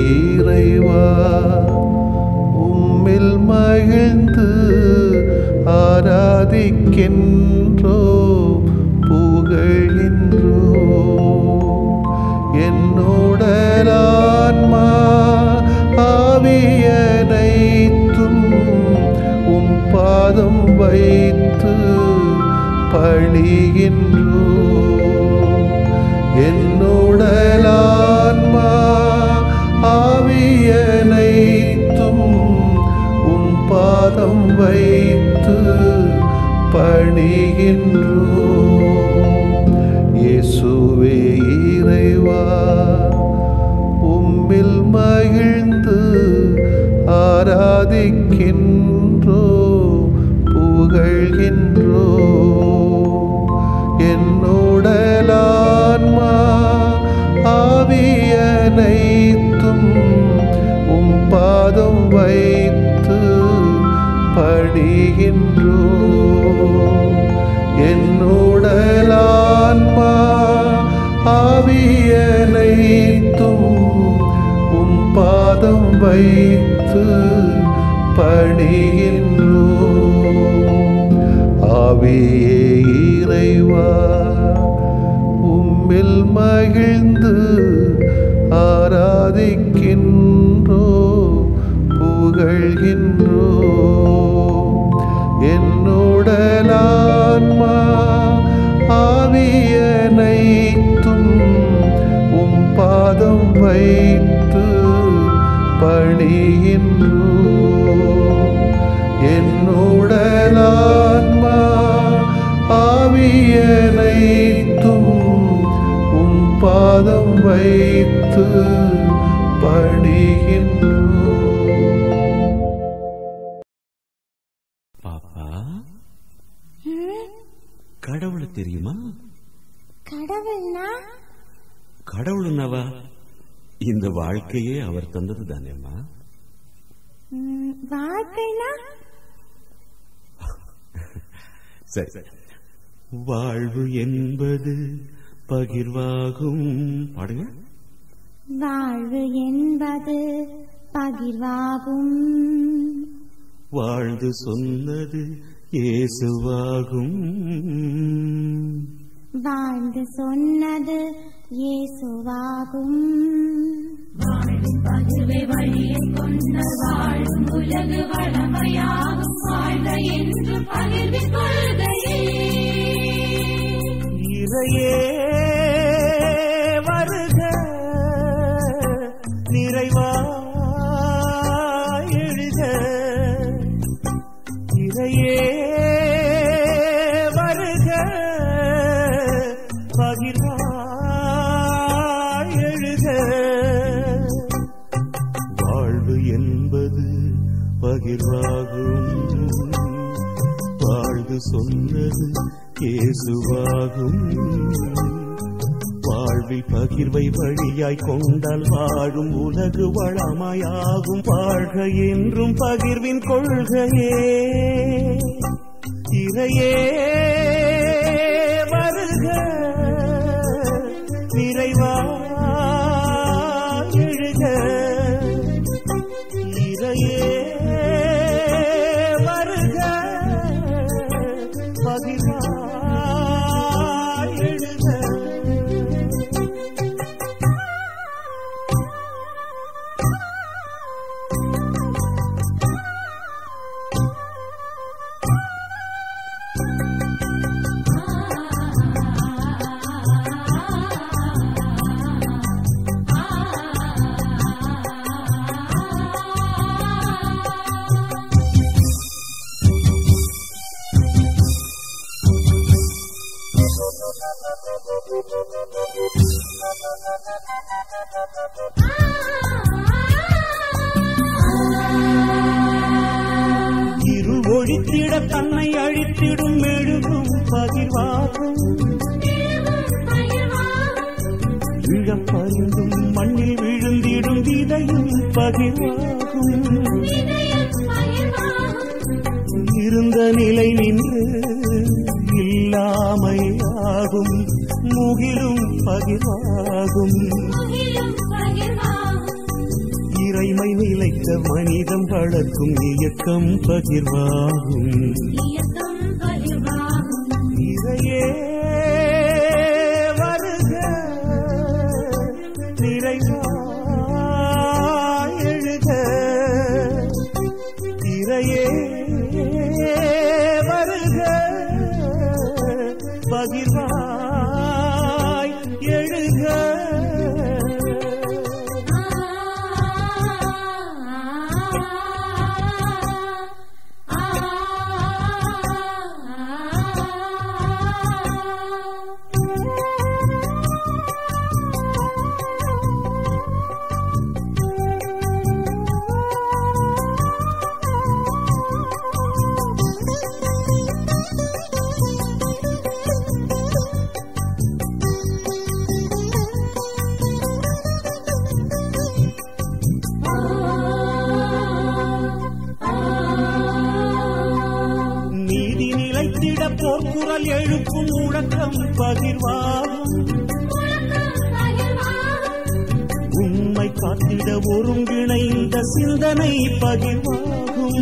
இறைவா உம்மில் மகிழ்ந்து ஆராதிக்கின்றோ புகழ்கின்றோ என்னுடலான்மா ஆவியனைத்தும் உம் பாதம் வைத்து பணிகின்றோ என்னுடலான்மா ஆவியனைத்தும் உம் பாதம் வைத்து பணிகின்றோ இயேசுவே இறைவா உம்மில் மகிழ்ந்து ஆராதிக்கின்றோ புகழ்கின்றோ என்னுடலான்மா ஆவியனைத்தும் உம் பாதம் வைத்து பணிகின்றோ என்னுடலான்மா ஆவியனைத்தும் உம் பாதம் வைத்து பணிகின்றோ ஆவியே இறைவா உம்மில் மகிழ்ந்து ஆராதிக்கின்றோ புகழ்கின்றோ என்னுடலான்மா ஆவியனைத்தும் உம் பாதம் வைத்து பணிகின்றோ என்னுடலான்மா ஆவியனைத்தும் உம் பாதம் வைத்து பணிகின்றோ பாப்பா கடவுளை தெரியுமா கடவுள்னா கடவுள்னவா இந்த வாழ்க்கையே அவர் தந்தது தானேம்மா ம், வாழ்க்கைனா சரி வாழ்வு என்பது பகிர்வாகும் பாடுங்க வாழ்வு என்பது பகிர்வாகும் வாழ்ந்து சொன்னது இயேசுவாகும் வாழ்ந்து சொன்னது இயேசுவாகும் இறையே வருக நிறைவா எழுக இறையே வருக பகிர்வா எழுக வாழ்வு என்பது பகிர்வாகும் வாழ்வு சொன்னது இயேசுவாகும் வாழ்வில் பகிர்வை வழியாய் கொண்டால் வாழும் உலகு வளமாயாகும் வாழ்க என்றும் பகிர்வின் கொள்கையே இறையே வருக நிறைவா எழுக இறையே வருக பகிர்வா எழுக இரு ஒழித்திட தன்னை அழித்திடும் மெழுகும் பகிர்வாகும் இழப்பருந்தும் மண்ணில் விழுந்திடும் விதையும் பகிர்வாகும் இருந்த நிலை நின்று இல்லாமையாகும் முகிலும் பகிர்வாகும் இறைமை நிலைத்த மனிதம் வளர்க்கும் இயக்கம் பகிர்வாகும் இயக்கம் பகிர்வாகும் இறையே வருக நிறைவாய் எழுக இறையே வருக பகிர்வாய் எழுக நீதி நிலைத்திட போர்க்குரல் எழுப்பும் முழக்கம் பகிர்வாகும் உண்மை காத்திட ஒருங்கிணைந்த சிந்தனை பகிர்வாகும்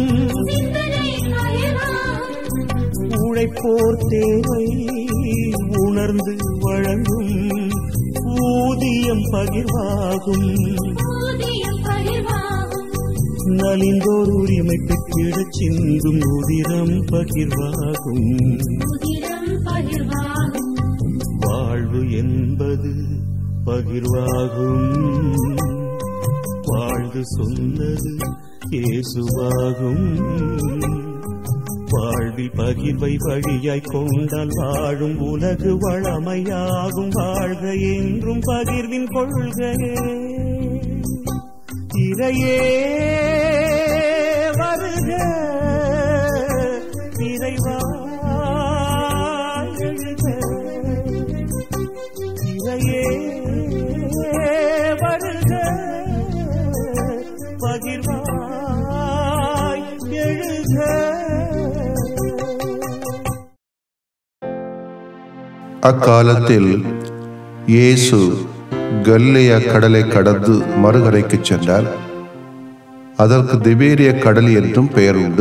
உழைப்போர் தேவை உணர்ந்து வழங்கும் ஊதியம் பகிர்வாகும் நலிந்தோர் உரிமை பெற்றிடச் சிந்தும் உதிரம் பகிர்வாகும் வாழ்வு என்பது பகிர்வாகும் வாழ்வு சொன்னது இயேசுவாகும் வாழ்வில் பகிர்வை வழியாய் கொண்டால் வாழும் உலகு வளமையாகும் வாழ்க என்றும் பகிர்வின் கொள்கையே இறையே வருக இறைவா எழுக இறையே வருக பகிர்வாய் எழுக அக்காலத்தில் இயேசு கல்லேய கடலை கடந்து மறுகரைக்கு சென்றார் அதற்கு திபேரிய கடல் என்றும் பெயர் உண்டு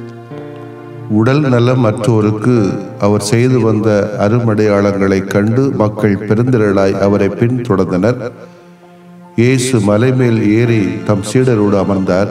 உடல் நலம் மற்றோருக்கு அவர் செய்து வந்த அருமடையாளங்களைக் கண்டு மக்கள் பெருந்திரளாய் அவரை பின்தொடர்ந்தனர் இயேசு மலை மேல் ஏறி தம் சீடரோடு அமர்ந்தார்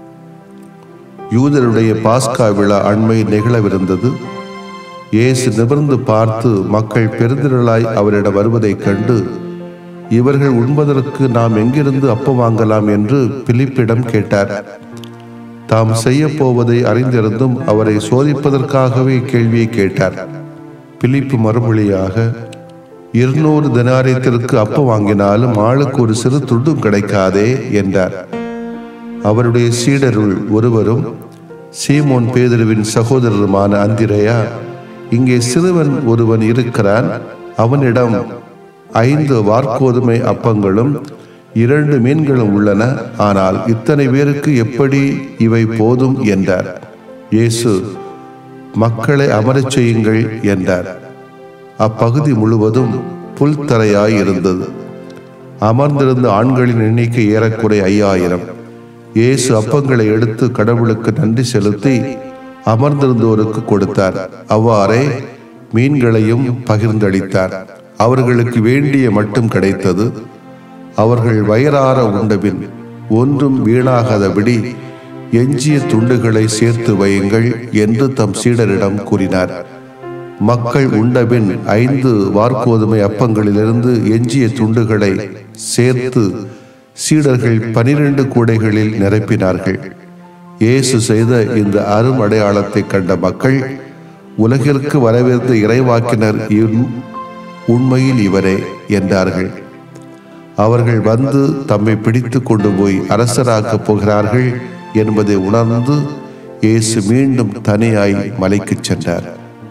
யூதருடைய பாஸ்கா விழா அண்மை நிகழவிருந்தது இயேசு நிமிர்ந்து பார்த்து மக்கள் பெருந்திரளாய் அவரிடம் வருவதைக் கண்டு இவர்கள் உண்பதற்கு நாம் எங்கிருந்து அப்பம் வாங்கலாம் என்று பிலிப்பிடம் கேட்டார் தாம் செய்ய போவதை அறிந்திருந்தும் அவரை சோதிப்பதற்காகவே கேள்வியை கேட்டார் பிலிப்பு மறுமொழியாக இருநூறு தினாரியத்திற்கு அப்பம் வாங்கினாலும் ஆளுக்கு ஒரு சிறு துண்டும் கிடைக்காதே என்றார் அவருடைய சீடருள் ஒருவரும் சீமோன் பேதுருவின் சகோதரருமான அந்திரேயா இங்கே சிறுவன் ஒருவன் இருக்கிறான் அவனிடம் ஐந்து வார்கோதுமை அப்பங்களும் இரண்டு மீன்களும் உள்ளன ஆனால் இத்தனை பேருக்கு எப்படி இவை போதும் என்றார் இயேசு மக்களை அமரச் செய்யுங்கள் என்றார் அப்பகுதி முழுவதும் புல்தரையாய் இருந்தது அமர்ந்திருந்த ஆண்களின் எண்ணிக்கை ஏறக்குறைய ஐயாயிரம் இயேசு அப்பங்களை எடுத்து கடவுளுக்கு நன்றி செலுத்தி அமர்ந்திருந்தோருக்கு கொடுத்தார் அவ்வாறே மீன்களையும் பகிர்ந்தளித்தார் அவர்களுக்கு வேண்டிய மட்டும் கிடைத்தது அவர்கள் வயிறார உண்டபின் ஒன்றும் வீணாகாதபடி எஞ்சிய துண்டுகளை சேர்த்து வையுங்கள் என்று தம் சீடரிடம் கூறினார் மக்கள் உண்டபின் ஐந்து வார்கோதுமை அப்பங்களிலிருந்து எஞ்சிய துண்டுகளை சேர்த்து சீடர்கள் பனிரெண்டு கூடைகளில் நிரப்பினார்கள் இயேசு செய்த இந்த அரும் அடையாளத்தை கண்ட மக்கள் உலகிற்கு வரவிருந்த இறைவாக்கினர் இவ்- உண்மையில் இவரே என்றார்கள் அவர்கள் வந்து தம்மை பிடித்து கொண்டு போய் அரசராக்கப் போகிறார்கள் என்பதை உணர்ந்து இயேசு மீண்டும் தனியாய் மலைக்குச் சென்றார்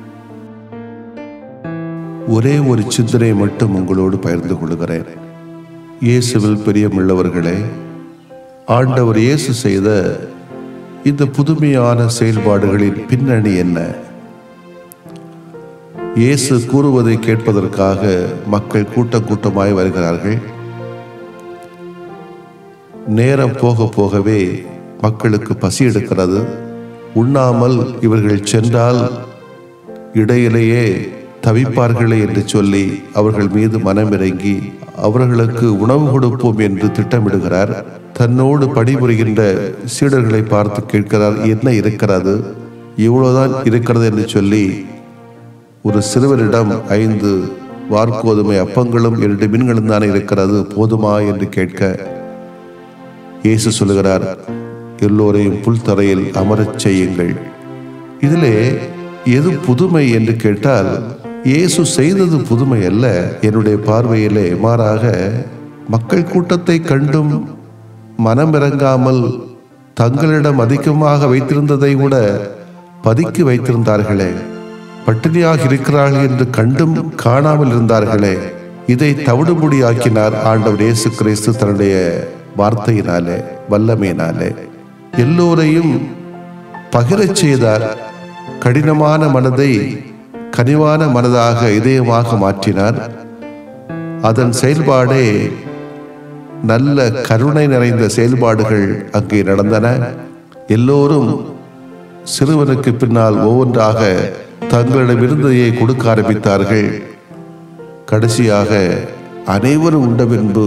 ஒரே ஒரு சிந்தனை மட்டும் உங்களோடு பகிர்ந்து கொள்கிறேன் இயேசுவில் பிரியமுள்ளவர்களே ஆண்டவர் இயேசு செய்த இந்த புதுமையான செயல்பாடுகளின் பின்னணி என்ன இயேசு கூறுவதை கேட்பதற்காக மக்கள் கூட்டம் கூட்டமாய் வருகிறார்கள் நேரம் போக போகவே மக்களுக்கு பசி எடுக்கிறது உண்ணாமல் இவர்கள் சென்றால் இடையிலேயே தவிப்பார்களே என்று சொல்லி அவர்கள் மீது மனமிறங்கி அவர்களுக்கு உணவு கொடுப்போம் என்று திட்டமிடுகிறார் தன்னோடு பணிபுரிகின்ற சீடர்களை பார்த்து கேட்கிறார் என்ன இருக்கிறது இவ்வளவுதான் இருக்கிறது என்று சொல்லி ஒரு சிறுவரிடம் ஐந்து வார்கோதுமை அப்பங்களும் இரண்டு மீன்களும் தானே இருக்கிறது போதுமா என்று கேட்க இயேசு சொல்லுகிறார் எல்லோரையும் புல்தரையில் அமரச் செய்யுங்கள் இதிலே எது புதுமை என்று கேட்டால் இயேசு செய்தது புதுமை அல்ல என்னுடைய பார்வையிலே மாறாக மக்கள் கூட்டத்தை கண்டும் மனமிறங்காமல் தங்களிடம் அதிகமாக வைத்திருந்ததை விட பதுக்கி வைத்திருந்தார்களே பட்டினியாக இருக்கிறார்கள் என்று கண்டும் காணாமல் இருந்தார்களே இதை தவிடுபடியாக்கினார் ஆண்டவர் இயேசு கிறிஸ்து தன்னுடைய வார்த்தையினாலே வல்லமையினாலே எல்லோரையும் பகிரச் செய்தார் கடினமான மனதை கனிவான மனதாக இதயமாக மாற்றினார் அதன் செயல்பாடே நல்ல கருணை நிறைந்த செயல்பாடுகள் அங்கே நடந்தன எல்லோரும் சிறுவனுக்கு பின்னால் ஒவ்வொன்றாக தங்களிடம் இருந்ததையே கொடுக்க ஆரம்பித்தார்கள் கடைசியாக அனைவரும் உண்ட பின்பு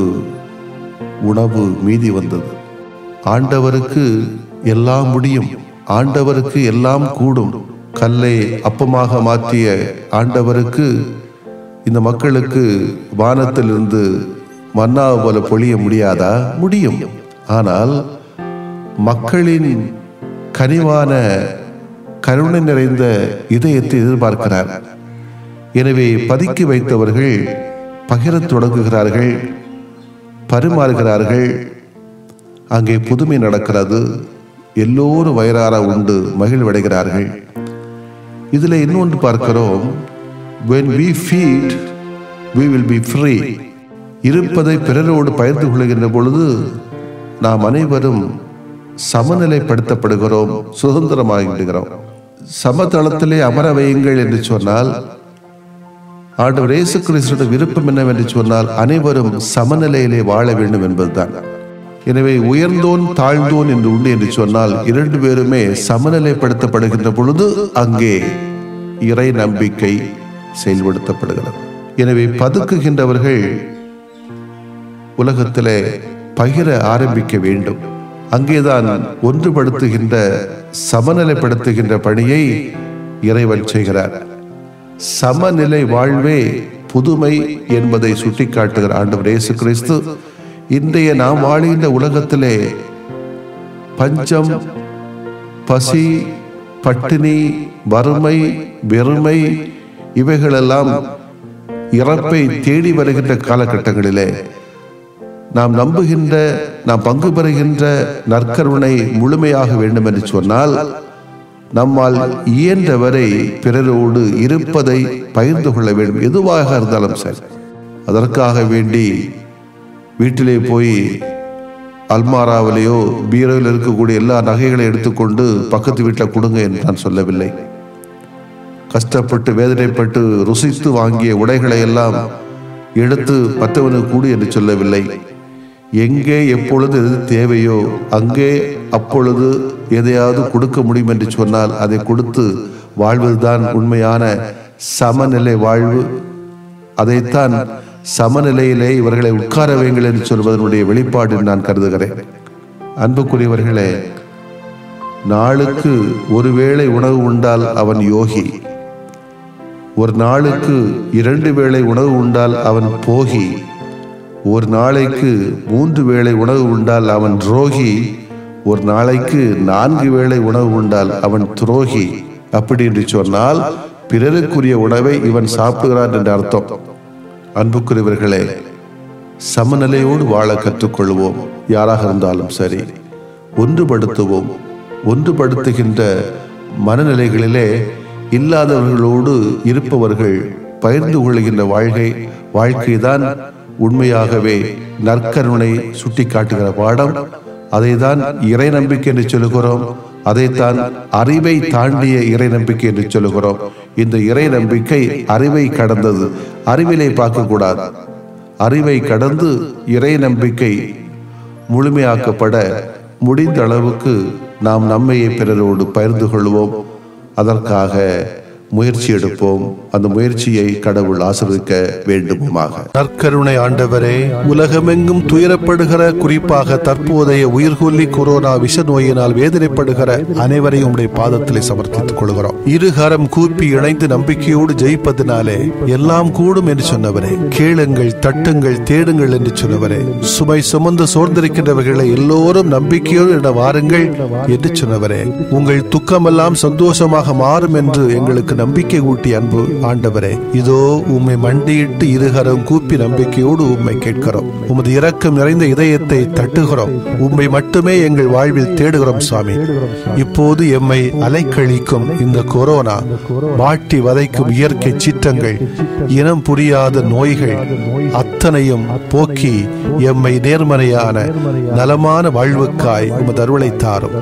உணவு மீதி வந்தது ஆண்டவருக்கு எல்லாம் முடியும் ஆண்டவருக்கு எல்லாம் கூடும் கல்லை அப்பமாக மாற்றிய ஆண்டவருக்கு இந்த மக்களுக்கு வானத்திலிருந்து மன்னா போல பொழிய முடியாதா முடியும் ஆனால் மக்களின் கனிவான கருணை நிறைந்த இதயத்தை எதிர்பார்க்கிறார் எனவே பதுக்கி வைத்தவர்கள் பகிரத் தொடங்குகிறார்கள் பரிமாறுகிறார்கள் அங்கே புதுமை நடக்கிறது எல்லோரும் வயிறார உண்டு மகிழ்வடைகிறார்கள் இதில் இன்னொன்று பார்க்கிறோம் when we feed we will be free இருப்பதை பிறரோடு பகிர்ந்து கொள்கின்ற பொழுது நாம் அனைவரும் சமநிலைப்படுத்தப்படுகிறோம் சுதந்திரமாகிவிடுகிறோம் சமதளத்திலே அமர வையுங்கள் என்று சொன்னால் ஆண்டவர் இயேசு கிறிஸ்துவோட விருப்பம் என்னவென்று சொன்னால் அனைவரும் சமநிலையிலே வாழ வேண்டும் என்பதுதான் எனவே உயர்ந்தோன் தாழ்ந்தோன் என்று உண்டு என்று சொன்னால் இரண்டு பேருமே சமநிலைப்படுத்தப்படுகின்ற பொழுது அங்கே இறை நம்பிக்கை செயல்படுத்தப்படுகிறது எனவே பதுக்குகின்றவர்கள் உலகத்திலே பகிர ஆரம்பிக்க வேண்டும் அங்கேதான் ஒன்றுபடுத்துகின்ற சமநிலைப்படுத்துகின்ற பணியை இறைவன் செய்கிறார் சமநிலை வாழ்வே புதுமை என்பதை சுட்டிக்காட்டுகிற ஆண்டவர் இயேசு கிறிஸ்து இன்றைய நாம் வாழுகின்ற உலகத்திலே பஞ்சம் பசி பட்டினி வறுமை வெறுமை இவைகளெல்லாம் இறப்பை தேடி வருகின்ற காலகட்டங்களிலே நாம் நம்புகின்ற நாம் பங்கு பெறுகின்ற நற்கருணை முழுமையாக வேண்டும் என்று சொன்னால் நம்மால் இயன்றவரை பிறரோடு இருப்பதை பகிர்ந்து கொள்ள வேண்டும் எதுவாக இருந்தாலும் சரி அதற்காக வேண்டி வீட்டிலே போய் அல்மாராவிலேயோ பீரோவில் இருக்கக்கூடிய எல்லா நகைகளையும் எடுத்துக்கொண்டு பக்கத்து வீட்டில் கொடுங்க என்று நான் சொல்லவில்லை கஷ்டப்பட்டு வேதனைப்பட்டு ருசித்து வாங்கிய உடைகளை எல்லாம் எடுத்து மற்றவனுக்கு கூடு என்று சொல்லவில்லை எங்கே எப்பொழுது எது தேவையோ அங்கே அப்பொழுது எதையாவது கொடுக்க முடியும் என்று சொன்னால் அதை கொடுத்து வாழ்வதுதான் உண்மையான சமநிலை வாழ்வு அதைத்தான் சமநிலையிலே இவர்களை உட்கார வையுங்கள் என்று சொல்வதனுடைய வெளிப்பாடு என்று நான் கருதுகிறேன் அன்புக்குரியவர்களே நாளுக்கு ஒருவேளை உணவு உண்டால் அவன் யோகி ஒரு நாளுக்கு இரண்டு வேளை உணவு உண்டால் அவன் போகி ஒரு நாளைக்கு மூன்று வேளை உணவு உண்டால் அவன் துரோகி ஒரு நாளைக்கு நான்கு வேளை உணவு உண்டால் அவன் துரோகி அப்படி என்று சொன்னால் பிறருக்குரிய உணவை இவன் சாப்பிடுகிறான் என்ற அர்த்தம் அன்புக்குரியவர்களே சமநிலையோடு வாழ கற்றுக்கொள்வோம் யாராக இருந்தாலும் சரி ஒன்றுபடுத்துவோம் ஒன்றுபடுத்துகின்ற மனநிலைகளிலே இல்லாதவர்களோடு இருப்பவர்கள் பகிர்ந்து கொள்கின்ற வாழ்க்கை வாழ்க்கைதான் உண்மையாகவே நற்கருணை சுட்டி காட்டுகிற பாடம் அதைதான் இறை நம்பிக்கை என்று சொல்லுகிறோம் அதைத்தான் அறிவை தாண்டிய இறை நம்பிக்கை என்று சொல்லுகிறோம் இந்த இறை நம்பிக்கை அறிவை கடந்தது அறிவிலை பார்க்கக்கூடாது அறிவை கடந்து இறை நம்பிக்கை முழுமையாக்கப்பட முடிந்த அளவுக்கு நாம் நம்மையே பிறரோடு பகிர்ந்து கொள்வோம் அதற்காக முயற்சி எடுப்போம் அந்த முயற்சியை கடவுள் ஆசிர்வதிக்க வேண்டுமாக நற்கருணை ஆண்டவரே உலகமெங்கும் துயரப்படுகிற குறிப்பாக தற்போதைய உயிர்கொல்லி கொரோனா விஷ நோயினால் வேதனைப்படுகிற அனைவரையும் உடைய பாதத்திலே சமர்ப்பித்துக் கொள்கிறோம் இருகரம் கூப்பி இணைந்து நம்பிக்கையோடு ஜெயிப்பதினாலே எல்லாம் கூடும் என்று சொன்னவரே கேளுங்கள் தட்டுங்கள் தேடுங்கள் என்று சொன்னவரே சுமை சுமந்து சோர்ந்திருக்கின்றவர்களை எல்லோரும் நம்பிக்கையோடு என வாருங்கள் என்று சொன்னவரே உங்கள் துக்கமெல்லாம் சந்தோஷமாக மாறும் என்று எங்களுக்கு நம்பிக்கை ஊட்டி அன்பு ஆண்டவரே இதோ உம்மை மண்டியிட்டு இருகரம் கூப்பி நம்பிக்கையோடு உம்மை கேட்கிறோம் உமது இரக்கம் நிறைந்த இதயத்தை தட்டுகிறோம் உம்மை மட்டுமே எங்கள் வாழ்வில் தேடுகிறோம் சுவாமி இப்போது எம்மை அலைக்கழிக்கும் இந்த கொரோனா வாட்டி வதைக்கும் இயற்கை சீற்றங்கள் இனம் புரியாத நோய்கள் அத்தனையும் போக்கி எம்மை நேர்மறையான நலமான வாழ்வுக்காய் உமது அருளை தாரும்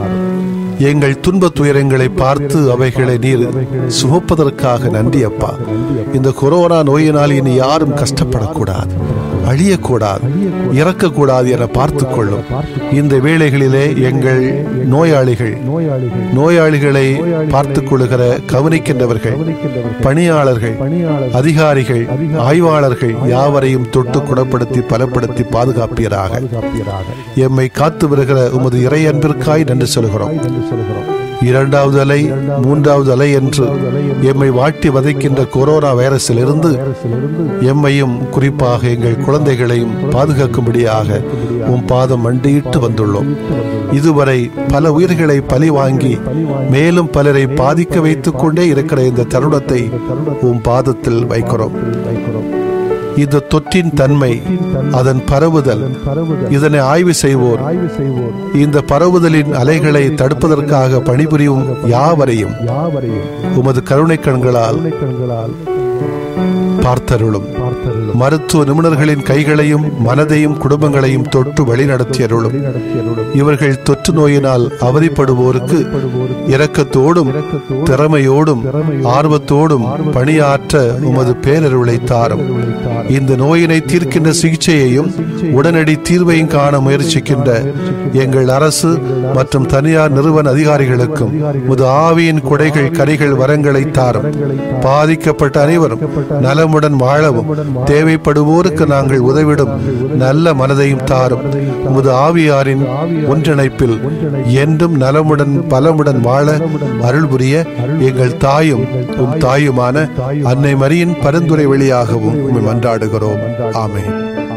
எங்கள் துன்ப துயரங்களை பார்த்து அவைகளை நீர் சுமப்பதற்காக நன்றி அப்பா இந்த கொரோனா நோயினால் இனி யாரும் கஷ்டப்படக்கூடாது அழியக்கூடாது இறக்கக்கூடாது என பார்த்துக் கொள்ளும் இந்த வேளைகளிலே எங்கள் நோயாளிகள் நோயாளிகளை பார்த்துக் கொள்ளுகிற கவனிக்கின்றவர்கள் பணியாளர்கள் அதிகாரிகள் ஆய்வாளர்கள் யாவரையும் தொட்டு குணப்படுத்தி பலப்படுத்தி பாதுகாப்பீராக எம்மை காத்து வருகிற உமது இறை அன்பிற்காய் நன்றி சொல்கிறோம் இரண்டாவது அலை மூன்றாவது அலை என்று எம்மை வாட்டி வதைக்கின்ற கொரோனா வைரஸிலிருந்து எம்மையும் குறிப்பாக எங்கள் குழந்தைகளையும் பாதுகாக்கும்படியாக உம் பாதம் மண்டியிட்டு வந்துள்ளோம் இதுவரை பல உயிர்களை பலி வாங்கி மேலும் பலரை பாதிக்க வைத்துக் கொண்டே இருக்கிற இந்த தருணத்தை உம் பாதத்தில் வைக்கிறோம் இந்த தொற்றின் தன்மை அதன் பரவுதல் இதனை ஆய்வு செய்வோர் இந்த பரவுதலின் அலைகளை தடுப்பதற்காக பணிபுரியும் யாவரையும் உமது கருணை கண்களால் பார்த்தருளும் மருத்துவ நிபுணர்களின் கைகளையும் மனதையும் குடும்பங்களையும் தொட்டு வழிநடத்தியருளும் இவர்கள் தொற்று நோயினால் அவதிப்படுவோருக்கு இரக்கத்தோடும் திறமையோடும் ஆர்வத்தோடும் பணியாற்ற உமது பேரருளை தாரும் இந்த நோயினை தீர்க்கின்ற சிகிச்சையையும் உடனடி தீர்வையும் காண முயற்சிக்கின்ற எங்கள் அரசு மற்றும் தனியார் நிறுவன அதிகாரிகளுக்கும் உமது ஆவியின் குடைகள் கரைகள் வரங்களை தாரும் பாதிக்கப்பட்ட அனைவரும் நலமுடன் வாழவும் தேவைப்படுவோருக்கு நாங்கள் உதவிடும் நல்ல மனதையும் தாரும் உமது ஆவியாரின் ஒன்றிணைப்பில் என்றும் நலமுடன் பலமுடன் வாழ அருள் புரிய எங்கள் தாயும் உம் தாயுமான அன்னை மரியின் பரிந்துரை வழியாகவும் உம்மை மன்றாடுகிறோம் ஆமென்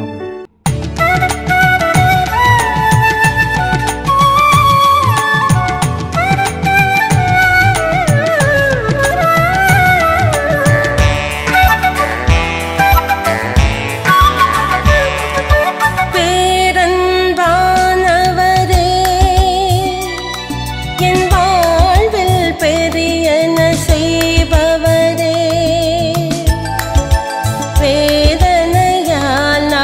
பேரன்பானவரே என் வாழ்வில் பெரியன செய்பவரே வேதனையால்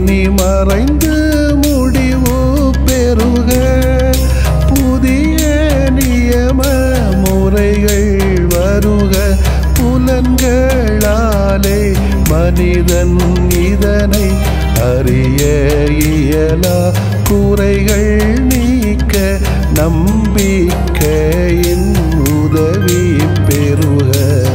இனி மறைந்து முடிவு பெறுக புதிய நியம முறைகள் வருக புலன்களாலே மனிதன் இதனை அறிய இயலா குறைகள் நீக்க நம்பிக்கையின் உதவி பெறுக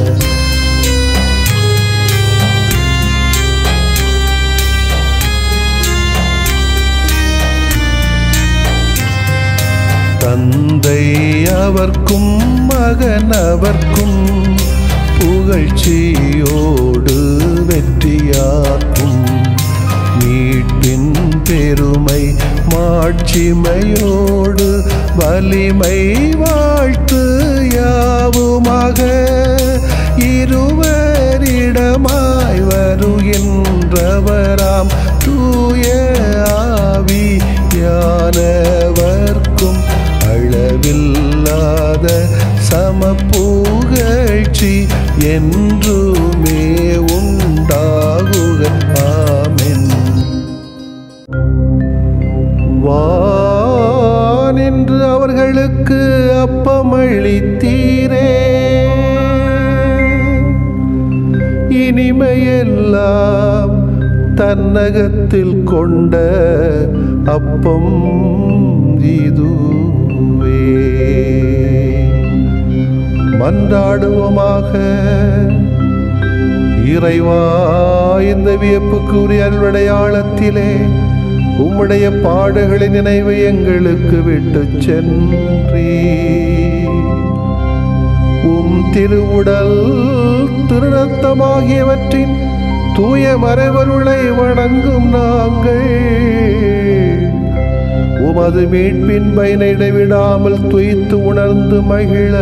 தந்தை அவர்க்கும் மகன் அவர்க்கும் புகழ்ச்சியோடு வெற்றியாக்கும் மீட்பின் பெருமை மாட்சிமையோடு வலிமை வாழ்த்து யாவுமாக இருவரிடமாய் வருகின்றவராம் தூய ஆவி யானவர்க்கும் அளவில்லாத சமப்புகழ்ச்சி என்றுமே உண்டாகுக ஆமென் வானின்று அவர்களுக்கு அப்பமளித்தீரே இனிமையெல்லாம் தன்னகத்தில் கொண்ட அப்பம் இதுவே மன்றாடுவோமாக இறைவா இந்த வியப்புக்குரிய அல்வடையாளத்திலே உம்முடைய பாடுகளின் நினைவு எங்களுக்கு விட்டு சென்றீ உம் திருவுடல் திருநத்தமாகியவற்றின் தூய மறைவருளை வணங்கும் நாங்கள் உமது மீட்பின் பயனை இடைவிடாமல் துய்த்து உணர்ந்து மகிழ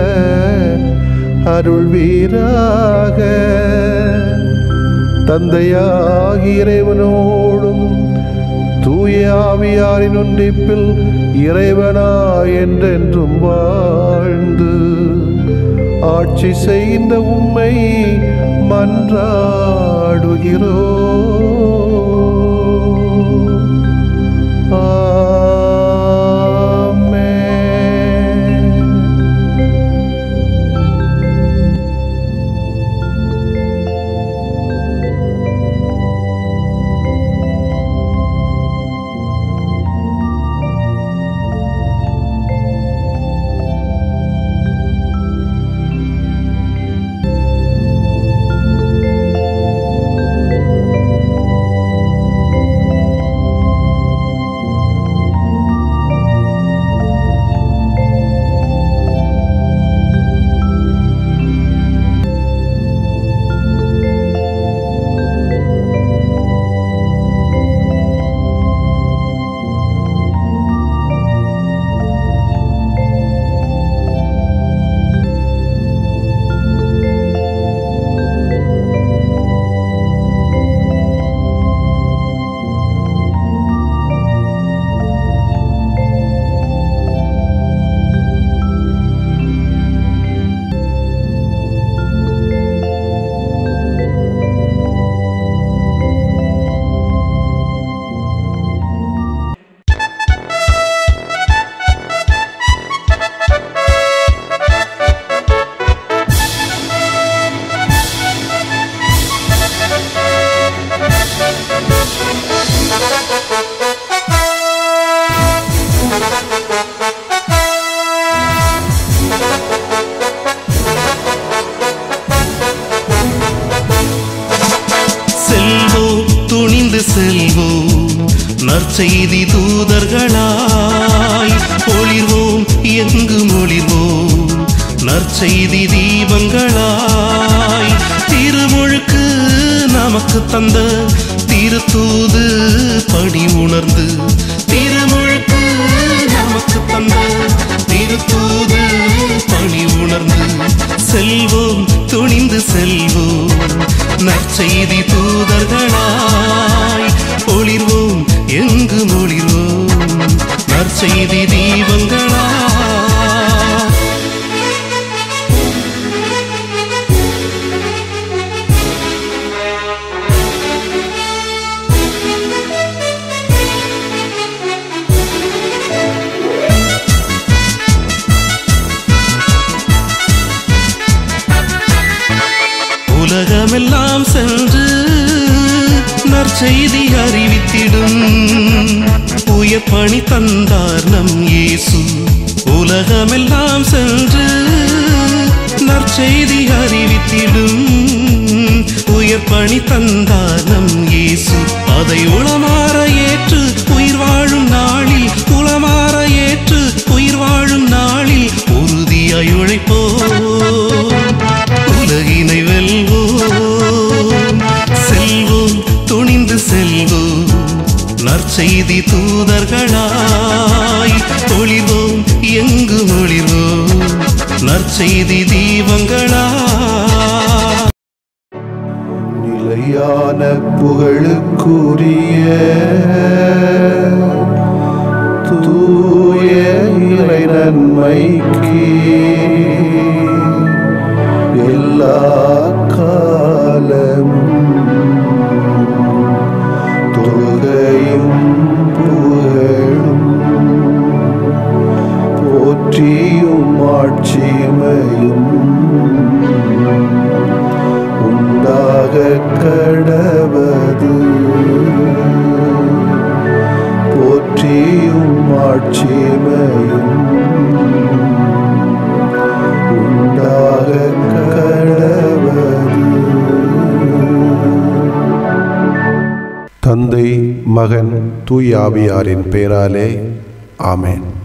அருள்வீராக தந்தையாகி இறைவனோடும் தூய ஆவியாரின் ஒன்றிப்பில் இறைவனா என்றென்றும் வாழ்ந்து ஆட்சி செய்கின்ற உம்மை மன்றாடுகிறோ செல்வோம் துணிந்து செல்வோம் நற்செய்தி தூதர்களாய் ஒளிர்வோம் எங்கும் ஒளிர்வோம் நற்செய்தி தீபங்களாய் திருமுழுக்கு நமக்கு தந்த திருத்தூது படி உணர்ந்து திருமுழுக்கு நமக்கு தந்த திருத்தூது பணி உணர்ந்து செல்வோம் துணிந்து செல்வோம் நற்செய்தி தூதர்களாய் ஒளிர்வோம் எங்கு ஒளிர்வோம் நற்செய்தி தீபங்களா நற்செய்தி அறிவித்திடும் உயர் பணி தந்தார் நம் இயேசு உலகமெல்லாம் சென்று நற்செய்தி அறிவித்திடும் உயர் பணி தந்தார் நம் இயேசு அதை உளமாற ஏற்று உயிர் வாழும் நாளில் உளமாற ஏற்று உயிர் வாழும் நாளில் உறுதியாய் உழைப்போம் உலகினை வெல்வோம் செல்வோம் துணிந்து செல்வோம் நற்செய்தி தூதர்களாய் ஒளிர்வோம் எங்கு ஒளிர்வோம் நற்செய்தி தீபங்களாய் நிலையான புகழுக்குரிய தூய இறை நன்மைக்கு எல்லா காலமும் தொழுகையும் புகழும் போற்றியும் ஆட்சிமையும் உண்டாக கடவது போற்றியும் ஆட்சிமையும் உண்டாக கடவது தந்தை மகன் தூயாவியாரின் பெயராலே ஆமென்